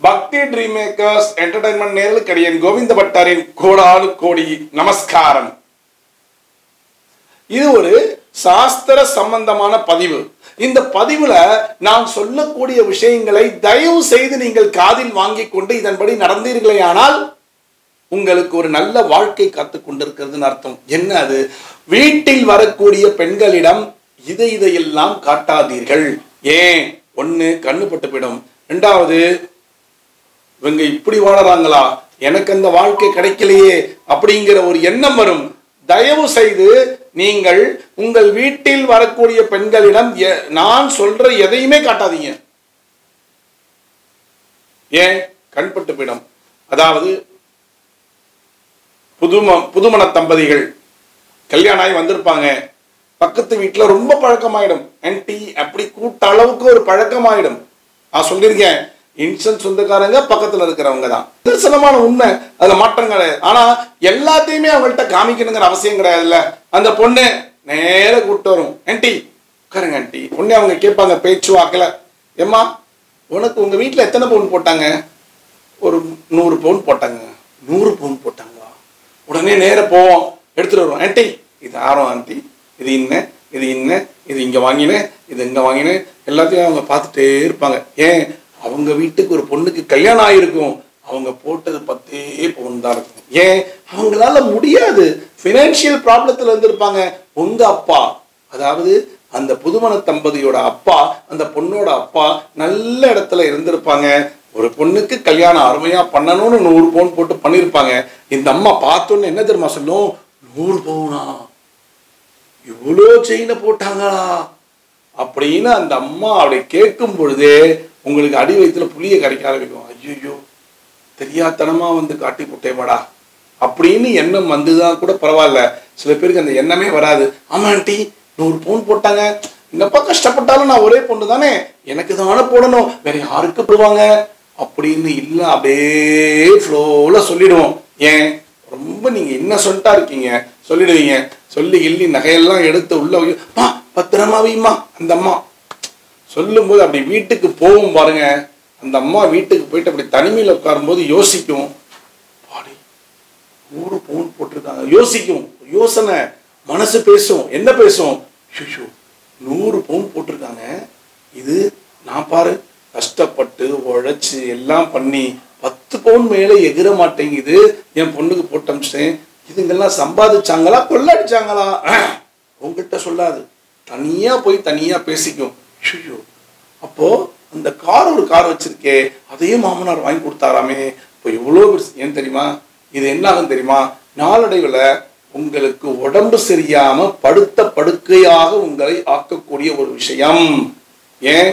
பக்தி dream makers entertainment நேரில் கடியன் கோவிந்த பட்டாரின் கோடானு கோடி நமஸ்காரம் இது ஒரு சாஸ்திர சம்பந்தமான பதிவு இந்த பதிவுல நான் சொல்லக்கூடிய விஷயங்களை தயவு செய்து நீங்கள் காதில் வாங்கிக் கொண்டு இதன்படி நடந்தீர்களேயானால் உங்களுக்கு ஒரு நல்ல வாழ்க்கை காத்து கொண்டிருக்கிறதுன்னு அர்த்தம் என்ன அது வீட்டில் வரக்கூடிய பெண்களிடம் இதை இதையெல்லாம் காட்டாதீர்கள் ஏன் ஒண்ணு கண்ணு பட்டு போயிடும் ரெண்டாவது இவங்க இப்படி வாழறாங்களா எனக்கு அந்த வாழ்க்கை கிடைக்கலையே அப்படிங்கிற ஒரு எண்ணம் வரும் தயவு செய்து நீங்கள் உங்கள் வீட்டில் வரக்கூடிய பெண்களிடம் எ- நான் சொல்ற எதையுமே காட்டாதீங்க ஏன் கண்பட்டு போயிடும் அதாவது புதும புதுமண தம்பதிகள் கல்யாணம் ஆகி வந்திருப்பாங்க பக்கத்து வீட்டுல ரொம்ப பழக்கமாயிடும் ஆன்டி அப்படி கூட்ட அளவுக்கு ஒரு பழக்கமாயிடும் நான் சொல்லியிருக்கேன் இன்சன் சொந்தக்காரங்க பக்கத்துல இருக்கிறவங்க தான் நிதர்சனமான உண்மை அதுல மாற்றம் கிடையாது ஆனா எல்லாத்தையுமே அவங்கள்ட்ட காமிக்கணுங்கிற அவசியம் கிடையாதுல்ல அந்த பொண்ணு நேர கூப்பிட்டு வரும் ஆன்டி உட்காருங்க ஆன்டி பொண்ணு அவங்க கேட்பாங்க பேச்சு வாக்கல ஏம்மா உனக்கு உங்க வீட்டுல எத்தனை பவுன் போட்டாங்க ஒரு நூறு பவுன் போட்டாங்க நூறு பவுன் போட்டாங்களா உடனே நேர போவோம் எடுத்துட்டு வருவோம் ஆன்ட்டி இது ஆரம் ஆண்டி இது இன்ன இது இன்ன இது இங்க வாங்கினேன் இது இங்க வாங்கினேன் எல்லாத்தையும் அவங்க பார்த்துட்டே இருப்பாங்க ஏன் அவங்க வீட்டுக்கு ஒரு பொண்ணுக்கு கல்யாணம் ஆயிருக்கும் அவங்க போட்டது பத்தே பவுன் தான் இருக்கும் ஏன் அவங்களால முடியாது ஃபினான்ஷியல் ப்ராப்ளத்துல இருந்திருப்பாங்க உங்க அப்பா அதாவது அந்த புதுமண தம்பதியோட அப்பா அந்த பொண்ணோட அப்பா நல்ல இடத்துல இருந்திருப்பாங்க ஒரு பொண்ணுக்கு கல்யாணம் அருமையா பண்ணணும்னு நூறு பவுன் போட்டு பண்ணியிருப்பாங்க இந்த அம்மா பார்த்தோன்னு என்ன தெரியுமா சொல்லும் நூறு பவுனா இவ்வளோ செயினை போட்டாங்களா அப்படின்னு அந்த அம்மா அப்படி கேட்கும் பொழுதே உங்களுக்கு அடி வயிற்றுல புளிய கரைக்க ஆரம்பிக்கும் ஐயோ தெரியாத்தனமா வந்து காட்டி போட்டேமாடா அப்படின்னு எண்ணம் வந்துதான் கூட பரவாயில்ல சில பேருக்கு அந்த எண்ணமே வராது ஆமா ஆண்டி நூறு பவுன் போட்டாங்க எங்க அப்பா கஷ்டப்பட்டாலும் நான் ஒரே பொண்ணு தானே எனக்கு தானே போடணும் வேற யாருக்கு போடுவாங்க அப்படின்னு இல்ல அப்படியே ஃப்ளோல சொல்லிடுவோம் ஏன் ரொம்ப நீங்க இன்னசென்ட்டா இருக்கீங்க சொல்லிடுவீங்க சொல்லி கிள்ளி நகையெல்லாம் எடுத்து உள்ள வை. அம்மா பத்திரமா வைம்மா அந்த அம்மா சொல்லும்போது அப்படி வீட்டுக்கு போகும் பாருங்க அந்த அம்மா வீட்டுக்கு போயிட்டு அப்படி தனிமையில் உட்காரும்போது யோசிக்கும் பாடி நூறு பவுன் போட்டிருக்காங்க யோசிக்கும் யோசனை மனசு பேசும் என்ன பேசும் ஐயோ நூறு பவுன் போட்டிருக்காங்க இது நான் பாரு கஷ்டப்பட்டு உழைச்சு எல்லாம் பண்ணி பத்து பவுன் மேலே எகிற மாட்டேங்குது என் பொண்ணுக்கு போட்டு அமிச்சிட்டேன் இதுங்கெல்லாம் சம்பாதிச்சாங்களா கொள்ளடிச்சாங்களா உங்ககிட்ட சொல்லாது தனியா போய் தனியா பேசிக்கும் ஐயோ அப்போ அந்த கார் ஒரு கார் வச்சிருக்கே அதையும் மாமனார் வாங்கி கொடுத்தாராமே இப்போ எவ்வளோ பெருசு ஏன் தெரியுமா இது என்ன ஆகும் தெரியுமா நாளடைவில் உங்களுக்கு உடம்பு சரியாம படுத்த படுக்கையாக உங்களை ஆக்கக்கூடிய ஒரு விஷயம் ஏன்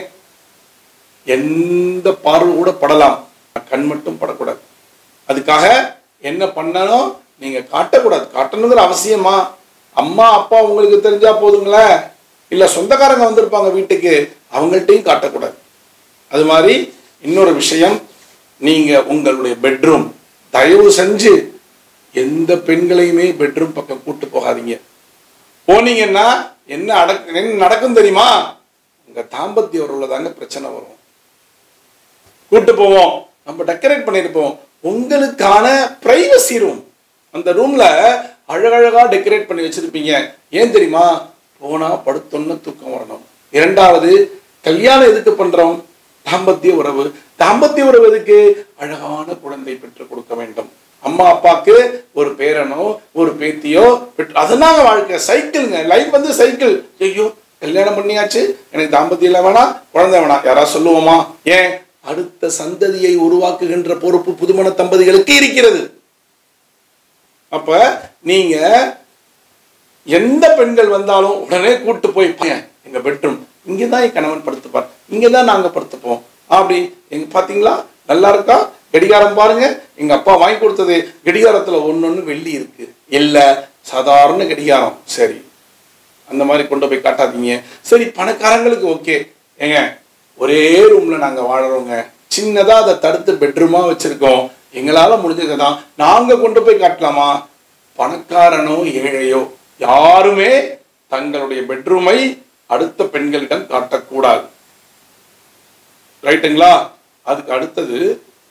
எந்த பார்வை கூட படலாம் கண் மட்டும் படக்கூடாது அதுக்காக என்ன பண்ணணும் நீங்க காட்டக்கூடாது காட்டணுங்கிற அவசியமா அம்மா அப்பா உங்களுக்கு தெரிஞ்சா போதுங்களே இல்ல சொந்தக்காரங்க வந்திருப்பாங்க வீட்டுக்கு அவங்கள்ட்டையும் காட்டக்கூடாது அது மாதிரி இன்னொரு விஷயம் நீங்க உங்களுடைய பெட்ரூம் தயவு செஞ்சு எந்த பெண்களையுமே பெட்ரூம் பக்கம் கூட்டு போகாதீங்க போனீங்கன்னா என்ன அடக்கு என்ன நடக்கும் தெரியுமா உங்க தாம்பத்திய உறவுல தாங்க பிரச்சனை வரும் கூட்டு போவோம் நம்ம டெக்கரேட் பண்ணிருப்போம் உங்களுக்கான பிரைவசி ரூம் அந்த ரூம்ல அழகழகா டெக்கரேட் பண்ணி வச்சிருப்பீங்க ஏன் தெரியுமா போனா படுத்தோன்னு தூக்கம் வரணும் இரண்டாவது கல்யாணம் எதுக்கு பண்றோம் தாம்பத்திய உறவு தாம்பத்திய உறவு எதுக்கு அழகான குழந்தை பெற்றுக் கொடுக்க வேண்டும் அம்மா அப்பாக்கு ஒரு பேரனோ ஒரு பேத்தியோ பெற்று அதனால வாழ்க்கை சைக்கிள்ங்க லைஃப் வந்து சைக்கிள் ஐயோ கல்யாணம் பண்ணியாச்சு எனக்கு தாம்பத்தியம் இல்லை வேணாம் குழந்தை வேணாம் யாராவது சொல்லுவோமா ஏன் அடுத்த சந்ததியை உருவாக்குகின்ற பொறுப்பு புதுமண தம்பதிகளுக்கு இருக்கிறது அப்ப நீங்க எந்த பெண்கள் வந்தாலும் உடனே கூட்டு போய் "பைய, எங்க பெட்ரூம் இங்கதான் என் கணவன் படுத்துப்பார் இங்கதான் நாங்க படுத்துப்போம் அப்படி எங்க பாத்தீங்களா நல்லா இருக்கா கடிகாரம் பாருங்க எங்க அப்பா வாங்கி கொடுத்தது கடிகாரத்துல ஒன்னொன்னு வெள்ளி இருக்கு இல்ல சாதாரண கடிகாரம் சரி அந்த மாதிரி கொண்டு போய் காட்டாதீங்க சரி பணக்காரங்களுக்கு ஓகே ஏங்க ஒரே ரூம்ல நாங்க வாழறோங்க சின்னதா அதை தடுத்து பெட்ரூமா வச்சிருக்கோம் எங்களால முடிஞ்சதுதான் நாங்க கொண்டு போய் காட்டலாமா பணக்காரனோ ஏழையோ யாருமே தங்களுடைய பெட்ரூமை அடுத்த பெண்களிடம் காட்டக்கூடாது ரைட்டுங்களா அதுக்கு அடுத்தது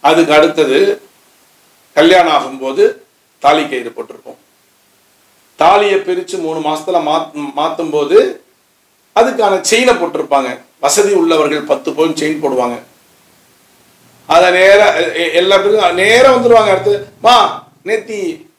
அதுக்கு அடுத்தது கல்யாணம் ஆகும்போது தாலி கயிறு போட்டிருப்போம் தாலியை பிரித்து மூணு மாசத்துல மாத் மாற்றும் போது அதுக்கான செயினை போட்டிருப்பாங்க வசதி உள்ளவர்கள் பத்து பவுன் செயின் போடுவாங்க அதை நேரா எ- எ- எல்லா பேரும் நேரா வந்துருவாங்க அடுத்து மா நேத்தி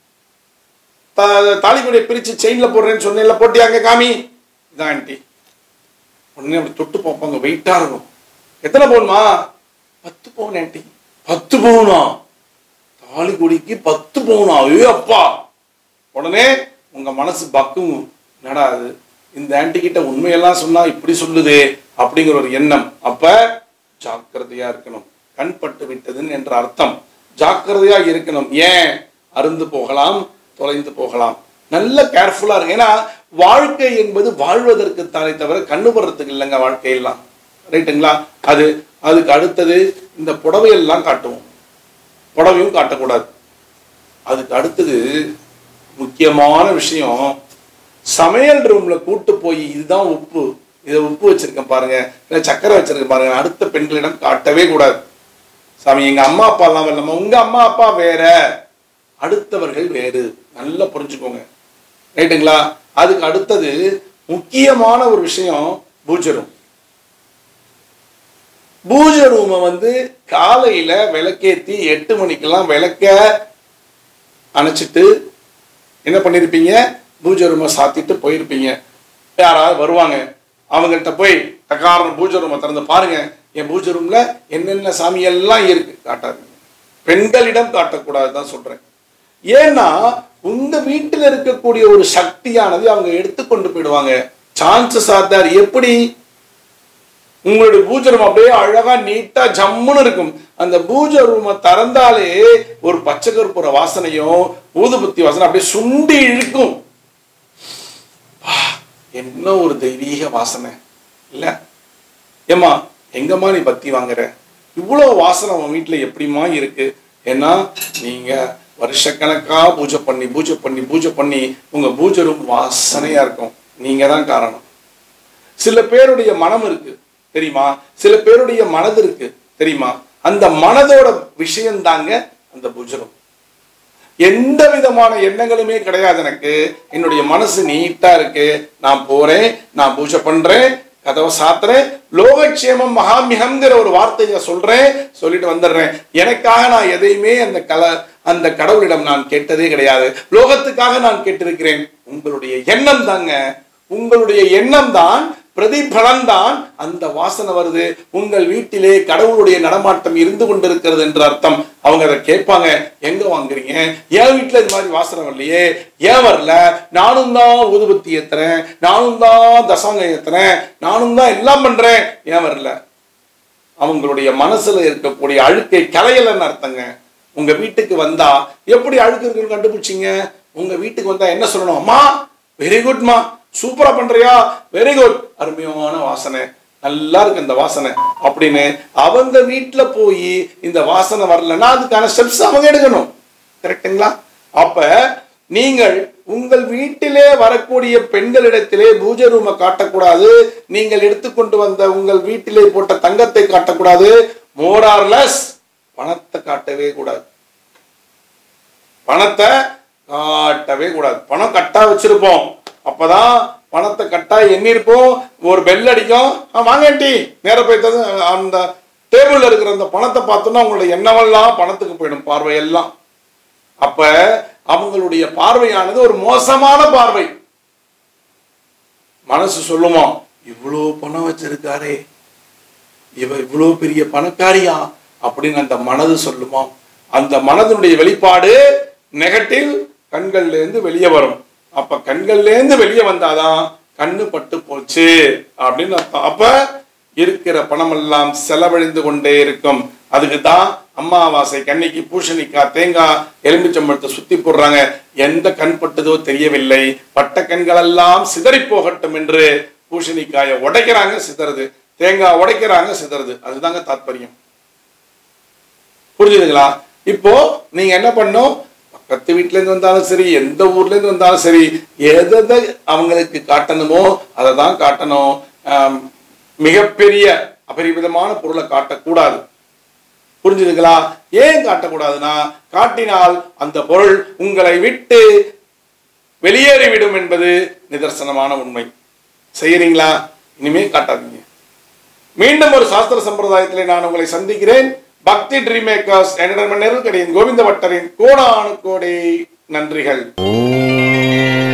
த- தாலிக்குடியை பிரிச்சு செயின்ல போடுறேன்னு சொன்னேன்ல போட்டியாங்க காமி இதான் ஆண்டி உடனே அப்படி தொட்டு பார்ப்பாங்க வெயிட்டா இருக்கும் எத்தனை பவுன்மா பத்து பவுன் ஆண்டி பத்து பவுனா தாலிக்குடிக்கு பத்து பவுனா ஐயோ அப்பா உடனே உங்க மனசு பக்கும் என்னடா அது இந்த ஆன்டி கிட்ட உண்மையெல்லாம் சொன்னா இப்படி சொல்லுதே அப்படிங்கிற ஒரு எண்ணம் அப்ப ஜாக்கிரதையா இருக்கணும் கண்பட்டு விட்டதுன்னு என்ற அர்த்தம் ஜாக்கிரதையா இருக்கணும் ஏன் அருந்து போகலாம் தொலைந்து போகலாம் நல்ல கேர்ஃபுல்லா இருக்கு ஏன்னா வாழ்க்கை என்பது வாழ்வதற்கு தானே தவிர கண்ணு படுறதுக்கு இல்லைங்க வாழ்க்கையெல்லாம் ரைட்டுங்களா அது அதுக்கு அடுத்தது இந்த புடவையெல்லாம் காட்டுவோம் புடவையும் காட்டக்கூடாது அதுக்கு அடுத்தது முக்கியமான விஷயம் சமையல் ரூம்ல கூட்டு போய் இதுதான் உப்பு இதை உப்பு வச்சிருக்கேன் பாருங்க இல்லை சக்கரை வச்சிருக்கேன் பாருங்க அடுத்த பெண்களிடம் காட்டவே கூடாது சாமி எங்க அம்மா அப்பா எல்லாம் வரலாமா உங்க அம்மா அப்பா வேற அடுத்தவர்கள் வேறு நல்லா புரிஞ்சுக்கோங்க ரைட்டுங்களா அதுக்கு அடுத்தது முக்கியமான ஒரு விஷயம் பூஜை ரூம் பூஜை ரூமை வந்து காலையில விளக்கேத்தி எட்டு மணிக்கெல்லாம் விளக்க அணைச்சிட்டு என்ன பண்ணியிருப்பீங்க பூஜை ரூமை சாத்திட்டு போயிருப்பீங்க யாராவது வருவாங்க அவங்கள்ட்ட போய் தக்காரண பூஜை ரூமை திறந்து பாருங்க என் பூஜை ரூம்ல என்னென்ன சாமி எல்லாம் இருக்கு காட்டாதீங்க பெண்களிடம் காட்டக்கூடாது தான் சொல்றேன் ஏன்னா உங்க வீட்டில் இருக்கக்கூடிய ஒரு சக்தியானது அவங்க எடுத்துக்கொண்டு போயிடுவாங்க சான்சஸ் ஆர் தேர் எப்படி உங்களுடைய பூஜை ரூம் அப்படியே அழகா நீட்டா ஜம்முன்னு இருக்கும் அந்த பூஜை ரூமை திறந்தாலே ஒரு பச்சை கற்பூர வாசனையும் ஊதுபத்தி வாசனை அப்படியே சுண்டி இழுக்கும் வா, என்ன ஒரு தெய்வீக வாசனை இல்ல ஏம்மா எங்கம்மா நீ பத்தி வாங்குற இவ்வளவு வாசனை உன் வீட்டுல எப்படிம்மா இருக்கு ஏன்னா நீங்க வருஷக்கணக்கா பூஜை பண்ணி பூஜை பண்ணி பூஜை பண்ணி உங்க பூஜை ரூம் வாசனையா இருக்கும் நீங்க தான் காரணம் சில பேருடைய மனம் இருக்கு தெரியுமா சில பேருடைய மனது இருக்கு தெரியுமா அந்த மனதோட விஷயம் தாங்க அந்த புஜரம் எந்த விதமான எண்ணங்களுமே கிடையாது எனக்கு என்னுடைய மனசு நீட்டா இருக்கு நான் போறேன் நான் பூஜை பண்றேன் கதவை சாத்துறேன் லோகக்ஷேமம் மகாமிகம்ங்கிற ஒரு வார்த்தையை சொல்றேன் சொல்லிட்டு வந்துடுறேன் எனக்காக நான் எதையுமே அந்த கல அந்த கடவுளிடம் நான் கேட்டதே கிடையாது லோகத்துக்காக நான் கேட்டிருக்கிறேன் உங்களுடைய எண்ணம் தாங்க உங்களுடைய எண்ணம் தான் பிரதிபலன் தான் அந்த வாசனை வருது உங்கள் வீட்டிலே கடவுளுடைய நடமாட்டம் இருந்து கொண்டிருக்கிறது என்ற அர்த்தம் அவங்க அதை கேட்பாங்க எங்க வாங்குறீங்க என் வீட்டுல இது மாதிரி வாசனை வரலையே ஏன் வரல நானும் தான் ஊதுபத்தி ஏத்துறேன் நானும் தான் தசாங்கம் ஏத்துறேன் நானும் தான் எல்லாம் பண்றேன் ஏன் வரல அவங்களுடைய மனசுல இருக்கக்கூடிய அழுக்கை கலையலன்னு அர்த்தங்க உங்க வீட்டுக்கு வந்தா எப்படி அழுக்கு இருக்குன்னு கண்டுபிடிச்சீங்க உங்க வீட்டுக்கு வந்தா என்ன சொல்லணும் அம்மா வெரி குட்மா சூப்பரா பண்றியா வெரி குட் அருமையான வாசனை நல்லா இருக்கு இந்த வாசனை அப்படின்னு அவங்க வீட்டுல போய் இந்த வாசனை வரலன்னா அதுக்கான ஸ்டெப்ஸ் அவங்க எடுக்கணும் கரெக்டுங்களா அப்ப நீங்கள் உங்கள் வீட்டிலே வரக்கூடிய பெண்களிடத்திலே பூஜை ரூமை காட்டக்கூடாது நீங்கள் எடுத்துக்கொண்டு வந்த உங்கள் வீட்டிலே போட்ட தங்கத்தை காட்டக்கூடாது மோரார்லெஸ் பணத்தை காட்டவே கூடாது பணத்தை காட்டவே கூடாது பணம் கட்டா வச்சிருப்போம் அப்பதான் பணத்தை கட்டா எண்ணிருப்போம் ஒரு பெல் அடிக்கும் "ஆ, வாங்க ஆண்டி நேர போய் தந்து அந்த டேபிள்ல இருக்கிற அந்த பணத்தை பார்த்தோன்னா உங்களுடைய எண்ணமெல்லாம் பணத்துக்கு போயிடும் பார்வையெல்லாம் அப்ப அவங்களுடைய பார்வையானது ஒரு மோசமான பார்வை மனசு சொல்லுமா இவ்வளோ பணம் வச்சிருக்காரே இவ இவ்வளோ பெரிய பணக்காரியா அப்படின்னு அந்த மனது சொல்லுமா அந்த மனதினுடைய வெளிப்பாடு நெகட்டிவ் கண்கள்ல இருந்து வெளியே வரும் அப்ப கண்கள்ல இருந்து வெளியே வந்தாதான் கண்ணு பட்டு போச்சு அப்படின்னு அர்த்தம் அப்ப இருக்கிற பணமெல்லாம் செலவழிந்து கொண்டே இருக்கும் அதுக்கு தான் அமாவாசை கன்னிக்கு பூசணிக்காய் தேங்காய் எலுமிச்சம்பழத்தை சுத்தி போடுறாங்க எந்த கண் பட்டதோ தெரியவில்லை பட்ட கண்களெல்லாம் சிதறி போகட்டும் என்று பூசணிக்காயை உடைக்கிறாங்க சிதறுது தேங்காய் உடைக்கிறாங்க சிதறுது அதுதாங்க தாத்பரியம் புரிஞ்சுதுங்களா இப்போ நீங்க என்ன பண்ணும் பக்கத்து வீட்டுல இருந்து வந்தாலும் சரி எந்த ஊர்ல இருந்து வந்தாலும் சரி எதை அவங்களுக்கு காட்டணுமோ அதை தான் காட்டணும் ஆம், மிகப்பெரிய அபரிமிதமான பொருளை காட்டக்கூடாது புரிஞ்சுதுங்களா ஏன் காட்டக்கூடாதுன்னா காட்டினால் அந்த பொருள் உங்களை விட்டு வெளியேறிவிடும் என்பது நிதர்சனமான உண்மை செய்யறீங்களா இனிமே காட்டாதீங்க மீண்டும் ஒரு சாஸ்திர சம்பிரதாயத்திலே நான் உங்களை சந்திக்கிறேன் பக்தி ட்ரீம் மேக்கர்ஸ் என்டர்டைன்மெண்ட் நெருக்கடியின் கோவிந்த பட்டரின் கோடானு கோடி நன்றிகள் ஓம்